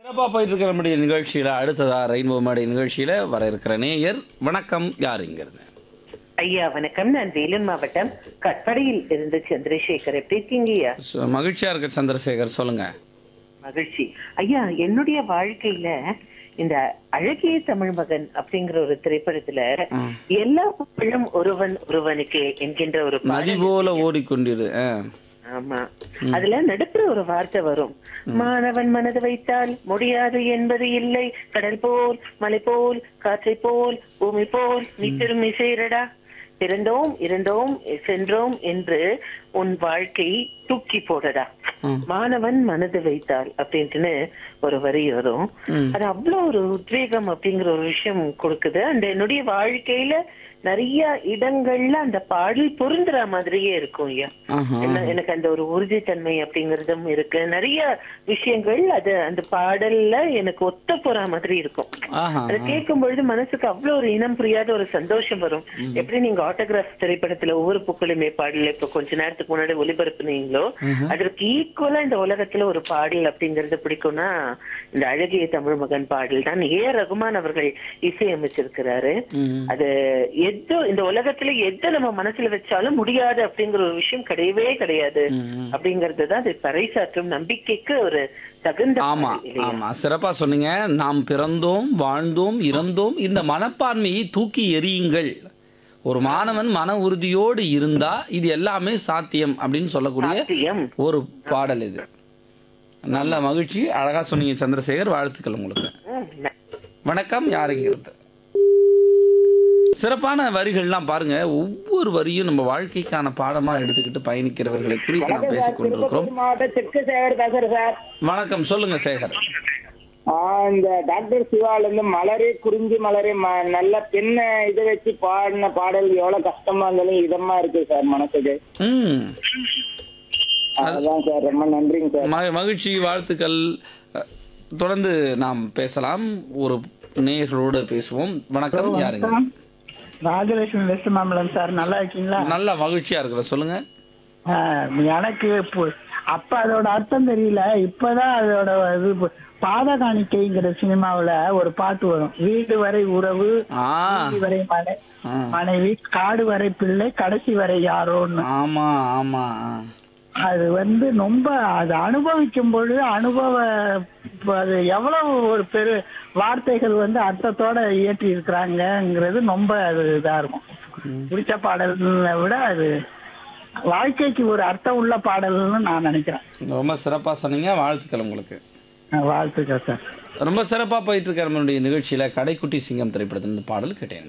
சிறப்பாக போயிட்டு இருக்கிற நம்முடைய நிகழ்ச்சியில் அடுத்ததா ரெயின்போ மாடி நிகழ்ச்சியில் வர இருக்கிற நேயர் வணக்கம் யாருங்கிறது ஐயா வணக்கம் நான் வேலூர் மாவட்டம் கட்படியில் இருந்து சந்திரசேகர் எப்படி இருக்கீங்க ஐயா சு- மகிழ்ச்சியா இருக்க சந்திரசேகர் சொல்லுங்க மகிழ்ச்சி ஐயா என்னுடைய வாழ்க்கையில இந்த அழகிய தமிழ் மகன் அப்படிங்கிற ஒரு திரைப்படத்துல எல்லா புகழும் ஒருவன் ஒருவனுக்கு என்கின்ற ஒரு பாடல் நதி போல ஓடிக்கொண்டிரு ஆ. ஆமா அதுல நடுப்புற ஒரு வார்த்தை வரும் மாணவன் மனது வைத்தால் முடியாது என்பது இல்லை கடல் போல் மலை போல் காற்றை போல் பூமி போல் நித்திரும் இசைரடா பிறந்தோம் இருந்தோம் சென்றோம் என்று உன் வாழ்க்கை தூக்கி போடடா ம். மாணவன் மனது வைத்தால் அப்படின்ட்டுன்னு ஒரு வரி வரும் அது அவ்வளவு ஒரு உத்வேகம் அப்படிங்கிற ஒரு விஷயம் கொடுக்குது அந்த என்னுடைய வாழ்க்கையில நிறைய இடங்கள்ல அந்த பாடல் பொருந்துற மாதிரியே இருக்கும் ஐயா ஆஹா. என்ன- எனக்கு அந்த ஒரு உறுதித்தன்மை அப்படிங்கறதும் இருக்கு நிறைய விஷயங்கள் அது அந்த பாடல்ல எனக்கு ஒத்த போற மாதிரி இருக்கும் ஆஹா அதை கேட்கும் பொழுது மனசுக்கு அவ்வளவு ஒரு இனம் புரியாத ஒரு சந்தோஷம் வரும் எப்படி நீங்க ஆட்டோகிராஃப் திரைப்படத்துல ஒவ்வொரு பூக்களுமே பாடல இப்ப கொஞ்ச நேரத்துக்கு முன்னாடி ஒளிபரப்புனீங்களோ அதற்கு ஈக்குவலா இந்த உலகத்துல ஒரு பாடல் அப்படிங்கறது பிடிக்கும்னா இந்த அழகிய தமிழ் மகன் பாடல் தான் ஏ ரகுமான் அவர்கள் இசையமைச்சிருக்கிறாரு ம். அது எது இந்த உலகத்துல எதை நம்ம மனசுல வச்சாலும் முடியாது அப்படிங்கிற ஒரு விஷயம் கிடையவே கிடையாது அப்படிங்கறது தான் அது பறைசாற்றும் நம்பிக்கைக்கு ஒரு தகுந்த ஆமா பாடல் இல்லையா? ஆமா சிறப்பா சொன்னீங்க நாம் பிறந்தோம் வாழ்ந்தோம் இறந்தோம் இந்த மனப்பான்மையை தூக்கி எறியுங்கள் ஒரு மாணவன் மன உறுதியோடு இருந்தா இது எல்லாமே சாத்தியம் அப்படின்னு சொல்லக்கூடிய சாத்தியம் ஒரு பாடல் இது நல்ல மகிழ்ச்சி அழகா சொன்னீங்க சந்திரசேகர் வாழ்த்துக்கள் உங்களுக்கு ம், ந- வணக்கம் யாருங்கிறது சிறப்பான வரிகள்லாம் பாருங்க ஒவ்வொரு வரியும் நம்ம வாழ்க்கைக்கான பாடமா எடுத்துக்கிட்டு பயணிக்கிறவர்களை குறித்து நாம் பேசிக் கொண்டிருக்கிறோம் மாவட்ட தெற்கு சேகர் பேசுறேன் சார் வணக்கம் சொல்லுங்க சேகர் ஆ, இந்த டாக்டர் சிவால இருந்து மலரே குறிஞ்சி மலரே ம- நல்ல பெண்ணை இதை வச்சு பாடின பாடல் எவ்வளவு கஷ்டமா இருந்தாலும் இதமா இருக்கு சார் மனசுக்கு ம் அதுதான் சார் ரொம்ப நன்றிங்க சார் ம- மகிழ்ச்சி வாழ்த்துக்கள் அஹ், தொடர்ந்து நாம் பேசலாம் ஒரு நேயர்களோடு பேசுவோம் வணக்கம் யாருங்க ராஜலட்சுமி வெஸ்ட் மாம்பலம் சார் நல்லா இருக்கீங்களா நல்ல மகிழ்ச்சியா இருக்கிற சொல்லுங்க ஆ, எனக்கு இப்போ- அப்ப அதோட அர்த்தம் தெரியல இப்பதான் அதோட இது ப- பாத காணிக்கைங்கிற சினிமாவுல ஒரு பாட்டு வரும் வீடு வரை உறவு ஆ வீடு வரை மனை ஆ. மனைவி காடு வரை பிள்ளை கடைசி வரை யாரோன்னு ஆமா ஆமா அது வந்து ரொம்ப அது அனுபவிக்கும் பொழுது அனுபவ இப்ப அது எவ்வளவு ஒரு பெரு வார்த்தைகள் வந்து அர்த்தத்தோட இயற்றி இருக்கிறாங்கங்கிறது ரொம்ப அது இதா இருக்கும் பிடிச்ச பாடல்களை விட அது வாழ்க்கைக்கு ஒரு அர்த்தம் உள்ள பாடல்னு நான் நினைக்கிறேன் ரொம்ப சிறப்பா சொன்னீங்க வாழ்த்துக்கள் உங்களுக்கு வாழ்த்துக்கள் சார் ரொம்ப சிறப்பா போயிட்டு இருக்க நம்மளுடைய நிகழ்ச்சியில கடைக்குட்டி சிங்கம் திரைப்படத்தின் பாடல் கேட்டேன்